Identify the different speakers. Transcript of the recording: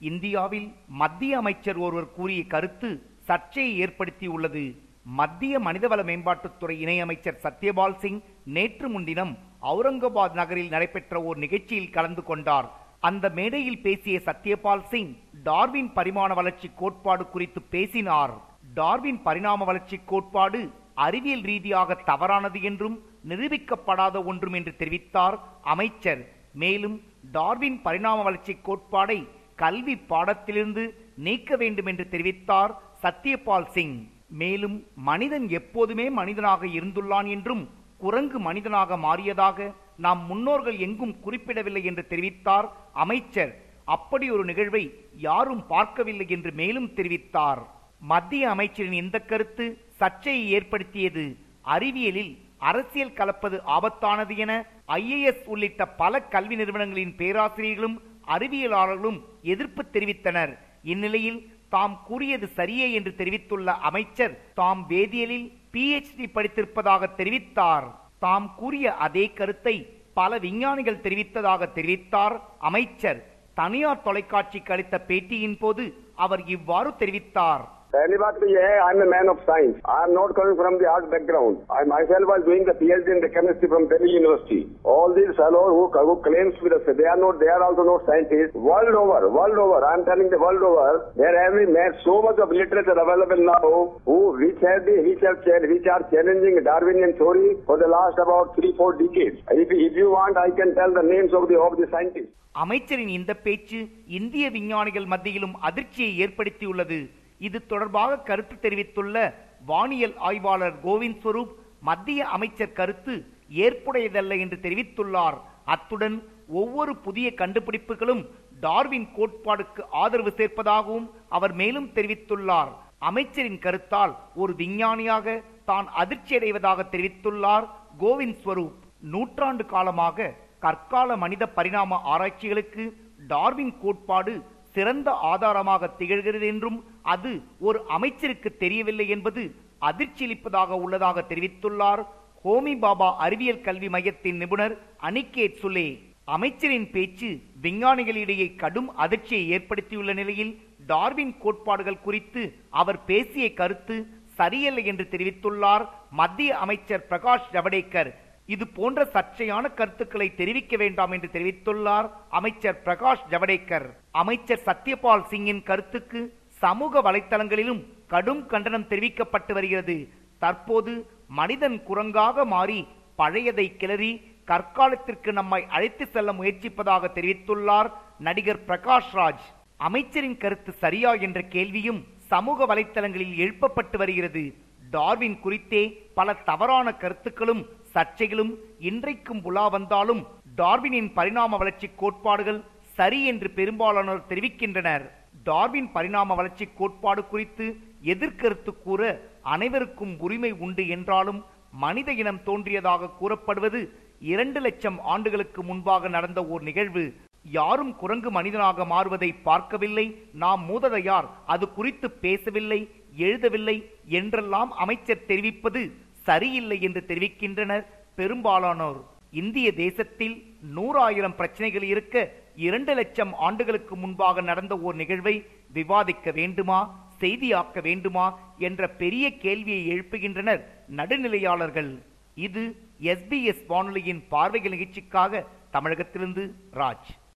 Speaker 1: இந்தியாவில் மத்திய அமைச்சர் ஒருவர் கூறிய கருத்து சர்ச்சையை ஏற்படுத்தியுள்ளது மத்திய மனிதவள மேம்பாட்டுத்துறை இணையமைச்சர் சத்யபால் சிங் நேற்று முன்தினம் அவுரங்காபாத் நகரில் நடைபெற்ற ஓர் நிகழ்ச்சியில் கலந்து கொண்டார் அந்த மேடையில் பேசிய சத்யபால் சிங் டார்வின் பரிமாண வளர்ச்சி கோட்பாடு குறித்து பேசினார் டார்வின் பரிணாம வளர்ச்சி கோட்பாடு அறிவியல் ரீதியாக தவறானது என்றும் நிரூபிக்கப்படாத ஒன்றும் என்று தெரிவித்தார் அமைச்சர் மேலும் டார்வின் பரிணாம வளர்ச்சி கோட்பாடை கல்வி பாடத்திலிருந்து நீக்க வேண்டும் என்று தெரிவித்தார் சத்யபால் சிங் மேலும் மனிதன் எப்போதுமே மனிதனாக இருந்துள்ளான் என்றும் குரங்கு மனிதனாக மாறியதாக நாம் முன்னோர்கள் எங்கும் குறிப்பிடவில்லை என்று தெரிவித்தார் அமைச்சர் அப்படி ஒரு நிகழ்வை யாரும் பார்க்கவில்லை என்று மேலும் தெரிவித்தார் மத்திய அமைச்சரின் இந்த கருத்து சர்ச்சையை ஏற்படுத்தியது அறிவியலில் அரசியல் கலப்பது ஆபத்தானது என ஐஏஎஸ் உள்ளிட்ட பல கல்வி நிறுவனங்களின் பேராசிரியர்களும் அறிவியலாளர்களும் எதிர்ப்பு தெரிவித்தனர் இந்நிலையில் தாம் கூறியது சரியே என்று தெரிவித்துள்ள அமைச்சர் தாம் வேதியியலில் பிஎச்டி படித்திருப்பதாக தெரிவித்தார் தாம் கூறிய அதே கருத்தை பல விஞ்ஞானிகள் தெரிவித்ததாக தெரிவித்தார் அமைச்சர் தனியார் தொலைக்காட்சிக்கு அளித்த பேட்டியின் போது அவர் இவ்வாறு தெரிவித்தார்
Speaker 2: पहली बात तो यह है I am a man of science I am not coming from the art background I myself was doing the PhD in the chemistry from Delhi university all these fellow who, who claims with us they are not they are also not scientists world over world over i am telling the world over there have been made so much of literature available now who which have been which have chal- which are challenging darwinian theory for the last about 3 4 decades if, if you want i can tell the names of the of the scientists
Speaker 1: அமைச்சரின் இந்த பேச்சு இந்திய விஞ்ஞானிகள் மத்தியிலும் அதிர்ச்சியை ஏற்படுத்தியுள்ளது இது தொடர்பாக கருத்து தெரிவித்துள்ள வானியல் ஆய்வாளர் கோவிந்த் ஸ்வரூப் மத்திய அமைச்சர் கருத்து ஏற்புடையதல்ல என்று தெரிவித்துள்ளார் அத்துடன் ஒவ்வொரு புதிய கண்டுபிடிப்புகளும் டார்வின் கோட்பாடுக்கு ஆதரவு சேர்ப்பதாகவும் அவர் மேலும் தெரிவித்துள்ளார் அமைச்சரின் கருத்தால் ஒரு விஞ்ஞானியாக தான் அதிர்ச்சியடைவதாக தெரிவித்துள்ளார் கோவிந்த் ஸ்வரூப் நூற்றாண்டு காலமாக கற்கால மனித பரிணாம ஆராய்ச்சிகளுக்கு டார்வின் கோட்பாடு சிறந்த ஆதாரமாக திகழ்கிறது என்றும் அது ஒரு அமைச்சருக்கு தெரியவில்லை என்பது அதிர்ச்சியளிப்பதாக உள்ளதாக தெரிவித்துள்ளார் ஹோமி பாபா அறிவியல் கல்வி மையத்தின் நிபுணர் அனிகேட் சுலே அமைச்சரின் பேச்சு விஞ்ஞானிகளிடையே கடும் அதிர்ச்சியை ஏற்படுத்தியுள்ள நிலையில் டார்வின் கோட்பாடுகள் குறித்து அவர் பேசிய கருத்து சரியல்ல என்று தெரிவித்துள்ளார் மத்திய அமைச்சர் பிரகாஷ் ஜவடேகர் இது போன்ற சர்ச்சையான கருத்துக்களை தெரிவிக்க வேண்டாம் என்று தெரிவித்துள்ளார் அமைச்சர் பிரகாஷ் ஜவடேகர் அமைச்சர் சத்யபால் சிங்கின் கருத்துக்கு சமூக வலைத்தளங்களிலும் கடும் கண்டனம் தெரிவிக்கப்பட்டு வருகிறது தற்போது மனிதன் குரங்காக மாறி பழையதை கிளறி கற்காலத்திற்கு நம்மை அழைத்து செல்ல முயற்சிப்பதாக தெரிவித்துள்ளார் நடிகர் பிரகாஷ் ராஜ் அமைச்சரின் கருத்து சரியா என்ற கேள்வியும் சமூக வலைத்தளங்களில் எழுப்பப்பட்டு வருகிறது டார்வின் குறித்தே பல தவறான கருத்துக்களும் சர்ச்சைகளும் இன்றைக்கும் உலா வந்தாலும் டார்வினின் பரிணாம வளர்ச்சி கோட்பாடுகள் சரி என்று பெரும்பாலானோர் தெரிவிக்கின்றனர் டார்வின் பரிணாம வளர்ச்சி கோட்பாடு குறித்து எதிர்கருத்து கூற அனைவருக்கும் உரிமை உண்டு என்றாலும் மனித இனம் தோன்றியதாக கூறப்படுவது இரண்டு லட்சம் ஆண்டுகளுக்கு முன்பாக நடந்த ஓர் நிகழ்வு யாரும் குரங்கு மனிதனாக மாறுவதை பார்க்கவில்லை நாம் மூததையார் அது குறித்து பேசவில்லை எழுதவில்லை என்றெல்லாம் அமைச்சர் தெரிவிப்பது சரியில்லை என்று தெரிவிக்கின்றனர் பெரும்பாலானோர் இந்திய தேசத்தில் நூறாயிரம் பிரச்சனைகள் இருக்க இரண்டு லட்சம் ஆண்டுகளுக்கு முன்பாக நடந்த ஓர் நிகழ்வை விவாதிக்க வேண்டுமா செய்தியாக்க வேண்டுமா என்ற பெரிய கேள்வியை எழுப்புகின்றனர் நடுநிலையாளர்கள் இது எஸ்பிஎஸ் வானொலியின் பார்வைகள் நிகழ்ச்சிக்காக தமிழகத்திலிருந்து ராஜ்